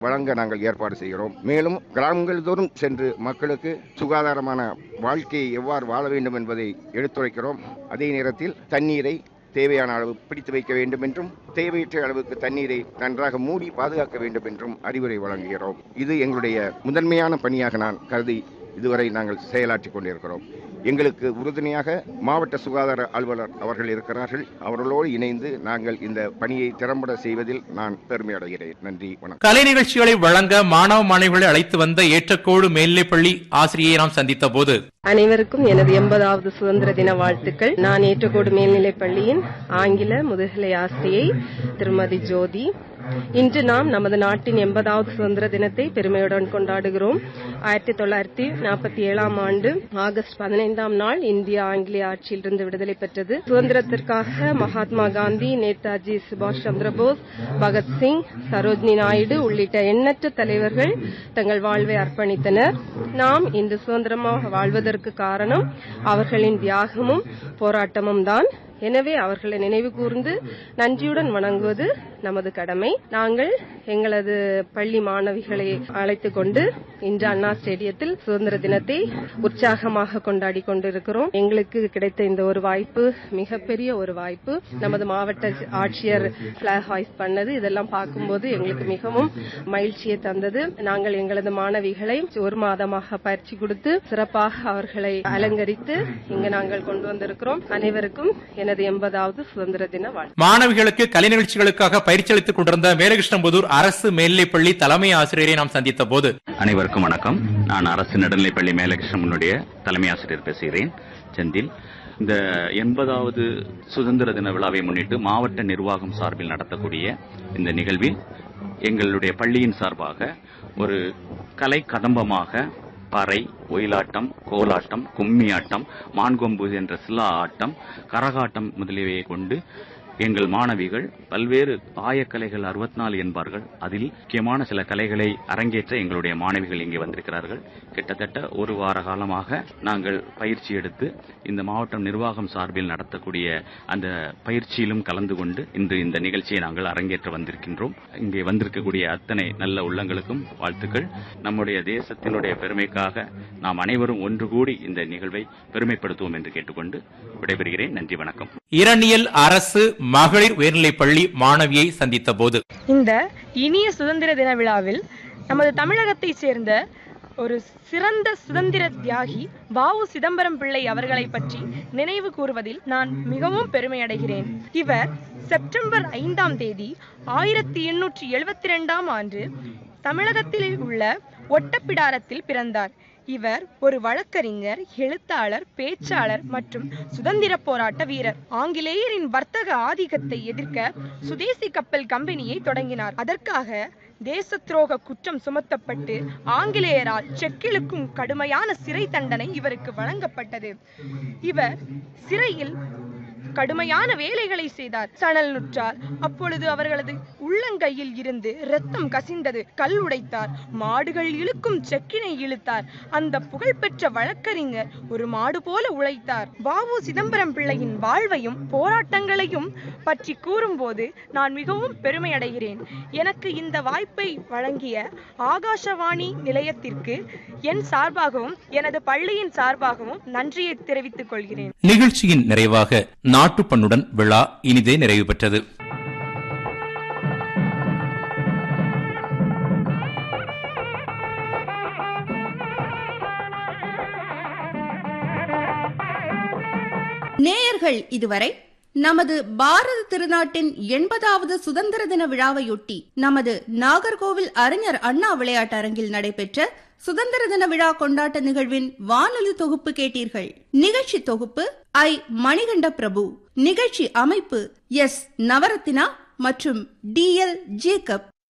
வழங்க நாங்கள் ஏற்பாடு செய்கிறோம் மேலும் கிராமங்கள் தோறும் சென்று மக்களுக்கு சுகாதாரமான வாழ்க்கையை எவ்வாறு வாழ வேண்டும் என்பதை எடுத்துரைக்கிறோம் அதே நேரத்தில் தண்ணீரை தேவையான அளவு பிடித்து வைக்க வேண்டும் என்றும் தேவையற்ற அளவுக்கு தண்ணீரை நன்றாக மூடி பாதுகாக்க வேண்டும் என்றும் அறிவுரை வழங்குகிறோம் இது எங்களுடைய முதன்மையான பணியாக நான் கருதி இதுவரை நாங்கள் செயலாற்றிக் கொண்டிருக்கிறோம் எங்களுக்கு உறுதுணையாக மாவட்ட சுகாதார அலுவலர் அவர்கள் இருக்கிறார்கள் அவர்களோடு இணைந்து நாங்கள் இந்த பணியை திறம்பட செய்வதில் நான் பெருமை அடைகிறேன் நன்றி வணக்கம் கலை நிகழ்ச்சிகளை வழங்க மாணவ மாணவிகளை அழைத்து வந்த ஏற்றக்கோடு மேல்நிலைப்பள்ளி ஆசிரியை நாம் சந்தித்த போது அனைவருக்கும் எனது எண்பதாவது சுதந்திர தின வாழ்த்துக்கள் நான் ஏற்றக்கோடு மேல்நிலைப் பள்ளியின் ஆங்கில முதுகலை ஆசிரியை திருமதி ஜோதி இன்று நாம் நமது நாட்டின் எண்பதாவது சுதந்திர தினத்தை பெருமையுடன் கொண்டாடுகிறோம் ஆயிரத்தி தொள்ளாயிரத்தி நாற்பத்தி ஏழாம் ஆண்டு ஆகஸ்ட் பதினைந்தாம் நாள் இந்தியா ஆங்கிலேய ஆட்சியிலிருந்து விடுதலை பெற்றது சுதந்திரத்திற்காக மகாத்மா காந்தி நேதாஜி சுபாஷ் சந்திரபோஸ் பகத்சிங் சரோஜினி நாயுடு உள்ளிட்ட எண்ணற்ற தலைவர்கள் தங்கள் வாழ்வை அர்ப்பணித்தனர் நாம் இன்று சுதந்திரமாக வாழ்வதற்கு காரணம் அவர்களின் தியாகமும் போராட்டமும் தான் எனவே அவர்களை நினைவு கூர்ந்து நன்றியுடன் வணங்குவது நமது கடமை நாங்கள் எங்களது பள்ளி மாணவிகளை அழைத்துக் கொண்டு இன்று அண்ணா ஸ்டேடியத்தில் சுதந்திர தினத்தை உற்சாகமாக கொண்டாடி கொண்டிருக்கிறோம் எங்களுக்கு கிடைத்த இந்த ஒரு வாய்ப்பு மிகப்பெரிய ஒரு வாய்ப்பு நமது மாவட்ட ஆட்சியர் பிளாக் ஹாய்ஸ் பண்ணது இதெல்லாம் பார்க்கும்போது எங்களுக்கு மிகவும் மகிழ்ச்சியை தந்தது நாங்கள் எங்களது மாணவிகளை ஒரு மாதமாக பயிற்சி கொடுத்து சிறப்பாக அவர்களை அலங்கரித்து இங்கு நாங்கள் கொண்டு வந்திருக்கிறோம் அனைவருக்கும் எனது எண்பதாவது சுதந்திர தின வாழ்த்து மாணவிகளுக்கு கலை நிகழ்ச்சிகளுக்காக பயிற்சி அளித்துக் கொண்டிருந்த மேலகிருஷ்ணபுதூர் அரசு மேல்நிலைப்பள்ளி தலைமை ஆசிரியரை நாம் சந்தித்த போது அனைவருக்கும் வணக்கம் நான் அரசு நடுநிலைப்பள்ளி மேலகிருஷ்ணனுடைய தலைமை ஆசிரியர் பேசுகிறேன் செந்தில் இந்த எண்பதாவது சுதந்திர தின விழாவை முன்னிட்டு மாவட்ட நிர்வாகம் சார்பில் நடத்தக்கூடிய இந்த நிகழ்வில் எங்களுடைய பள்ளியின் சார்பாக ஒரு கலை கதம்பமாக பறை ஒயிலாட்டம் கோலாட்டம் கும்மியாட்டம் மான்கொம்பு என்ற சிலா ஆட்டம் கரகாட்டம் முதலியவையை கொண்டு எங்கள் மாணவிகள் பல்வேறு ஆயக்கலைகள் அறுபத்தி நாலு என்பார்கள் அதில் முக்கியமான சில கலைகளை அரங்கேற்ற எங்களுடைய மாணவிகள் இங்கே வந்திருக்கிறார்கள் கிட்டத்தட்ட ஒரு வார காலமாக நாங்கள் பயிற்சி எடுத்து இந்த மாவட்டம் நிர்வாகம் சார்பில் நடத்தக்கூடிய அந்த பயிற்சியிலும் கலந்து கொண்டு இன்று இந்த நிகழ்ச்சியை நாங்கள் அரங்கேற்ற வந்திருக்கின்றோம் இங்கே வந்திருக்கக்கூடிய அத்தனை நல்ல உள்ளங்களுக்கும் வாழ்த்துக்கள் நம்முடைய தேசத்தினுடைய பெருமைக்காக நாம் அனைவரும் ஒன்று கூடி இந்த நிகழ்வை பெருமைப்படுத்துவோம் என்று கேட்டுக்கொண்டு விடைபெறுகிறேன் நன்றி வணக்கம் இரணியல் அரசு மகளிர் உயர்நிலைப்பள்ளி மாணவியை சந்தித்த போது இந்த இனிய சுதந்திர தின விழாவில் நமது தமிழகத்தைச் சேர்ந்த ஒரு சிறந்த சுதந்திர தியாகி வாவு சிதம்பரம் பிள்ளை அவர்களை பற்றி நினைவு கூறுவதில் நான் மிகவும் பெருமை அடைகிறேன் இவர் செப்டம்பர் ஐந்தாம் தேதி ஆயிரத்தி எண்ணூற்றி எழுபத்தி ரெண்டாம் ஆண்டு தமிழகத்தில் உள்ள ஒட்டப்பிடாரத்தில் பிறந்தார் இவர் ஒரு வழக்கறிஞர் எழுத்தாளர் பேச்சாளர் மற்றும் சுதந்திர போராட்ட வீரர் ஆங்கிலேயரின் வர்த்தக ஆதிக்கத்தை எதிர்க்க சுதேசி கப்பல் கம்பெனியை தொடங்கினார் அதற்காக தேச துரோக குற்றம் சுமத்தப்பட்டு ஆங்கிலேயரால் செக்கிழுக்கும் கடுமையான சிறை தண்டனை இவருக்கு வழங்கப்பட்டது இவர் சிறையில் கடுமையான வேலைகளை செய்தார் சணல் நுற்றார் அப்பொழுது அவர்களது உள்ளங்கையில் இருந்து இரத்தம் கசிந்தது கல் உடைத்தார் மாடுகள் இழுக்கும் செக்கினை இழுத்தார் அந்த புகழ்பெற்ற வழக்கறிஞர் ஒரு மாடு போல உழைத்தார் வாவு சிதம்பரம் பிள்ளையின் வாழ்வையும் போராட்டங்களையும் பற்றி கூறும்போது நான் மிகவும் பெருமை அடைகிறேன் எனக்கு இந்த வாய்ப்பை வழங்கிய ஆகாஷவாணி நிலையத்திற்கு என் சார்பாகவும் எனது பள்ளியின் சார்பாகவும் நன்றியை தெரிவித்துக் கொள்கிறேன் நிகழ்ச்சியின் நிறைவாக நாட்டுப்பண்ணுடன் விழா இனிதே நிறைவு பெற்றது நேயர்கள் இதுவரை நமது பாரத திருநாட்டின் எண்பதாவது சுதந்திர தின விழாவையொட்டி நமது நாகர்கோவில் அறிஞர் அண்ணா விளையாட்டரங்கில் நடைபெற்ற சுதந்திர தின விழா கொண்டாட்ட நிகழ்வின் வானொலி தொகுப்பு கேட்டீர்கள் நிகழ்ச்சி தொகுப்பு ஐ மணிகண்ட பிரபு நிகழ்ச்சி அமைப்பு எஸ் நவரத்தினா மற்றும் டி எல் ஜேக்கப்